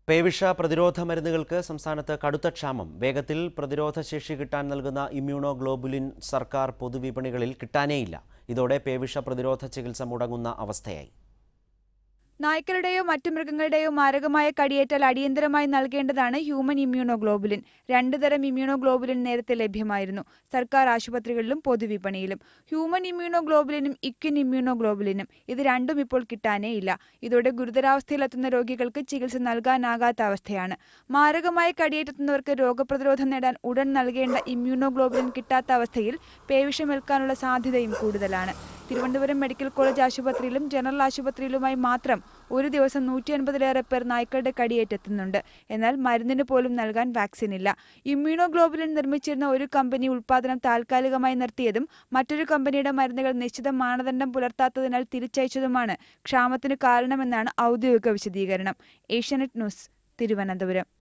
പേവിഷ പ്രതിരോധ മരുന്നുകൾക്ക് സംസ്ഥാനത്ത് കടുത്ത ക്ഷാമം വേഗത്തിൽ പ്രതിരോധശേഷി കിട്ടാൻ നൽകുന്ന ഇമ്മ്യൂണോ ഗ്ലോബുലിൻ സർക്കാർ പൊതുവിപണികളിൽ കിട്ടാനേയില്ല ഇതോടെ പേവിഷ പ്രതിരോധ ചികിത്സ മുടങ്ങുന്ന അവസ്ഥയായി നായ്ക്കളുടെയോ മറ്റു മൃഗങ്ങളുടെയോ മാരകമായ കടിയേറ്റാൽ അടിയന്തരമായി നൽകേണ്ടതാണ് ഹ്യൂമൻ ഇമ്മ്യൂണോഗ്ലോബുലിൻ രണ്ടു തരം ഇമ്മ്യൂണോഗ്ലോബുലിൻ നേരത്തെ ലഭ്യമായിരുന്നു സർക്കാർ ആശുപത്രികളിലും പൊതുവിപണിയിലും ഹ്യൂമൻ ഇമ്മ്യൂണോഗ്ലോബുലിനും ഇക്വിൻ ഇമ്മ്യൂണോഗ്ലോബുലിനും ഇത് രണ്ടും ഇപ്പോൾ കിട്ടാനേ ഇല്ല ഇതോടെ ഗുരുതരാവസ്ഥയിലെത്തുന്ന രോഗികൾക്ക് ചികിത്സ നൽകാനാകാത്ത അവസ്ഥയാണ് മാരകമായ കടിയേറ്റെത്തുന്നവർക്ക് രോഗപ്രതിരോധം നേടാൻ ഉടൻ നൽകേണ്ട ഇമ്മ്യൂണോഗ്ലോബുലിൻ കിട്ടാത്ത അവസ്ഥയിൽ പേവിഷമേൽക്കാനുള്ള സാധ്യതയും കൂടുതലാണ് തിരുവനന്തപുരം മെഡിക്കൽ കോളേജ് ആശുപത്രിയിലും ജനറൽ ആശുപത്രിയിലുമായി മാത്രം ഒരു ദിവസം നൂറ്റി അൻപതിലേറെ പേർ നായ്ക്കളുടെ കടിയേറ്റെത്തുന്നുണ്ട് എന്നാൽ മരുന്നിന് പോലും നൽകാൻ വാക്സിൻ ഇല്ല ഇമ്മ്യൂണോഗ്ലോബുലിൻ നിർമ്മിച്ചിരുന്ന ഒരു കമ്പനി ഉൽപ്പാദനം താൽക്കാലികമായി നിർത്തിയതും മറ്റൊരു കമ്പനിയുടെ മരുന്നുകൾ നിശ്ചിത മാനദണ്ഡം പുലർത്താത്തതിനാൽ തിരിച്ചയച്ചതുമാണ് ക്ഷാമത്തിന് കാരണമെന്നാണ് ഔദ്യോഗിക വിശദീകരണം ഏഷ്യാനെറ്റ് ന്യൂസ് തിരുവനന്തപുരം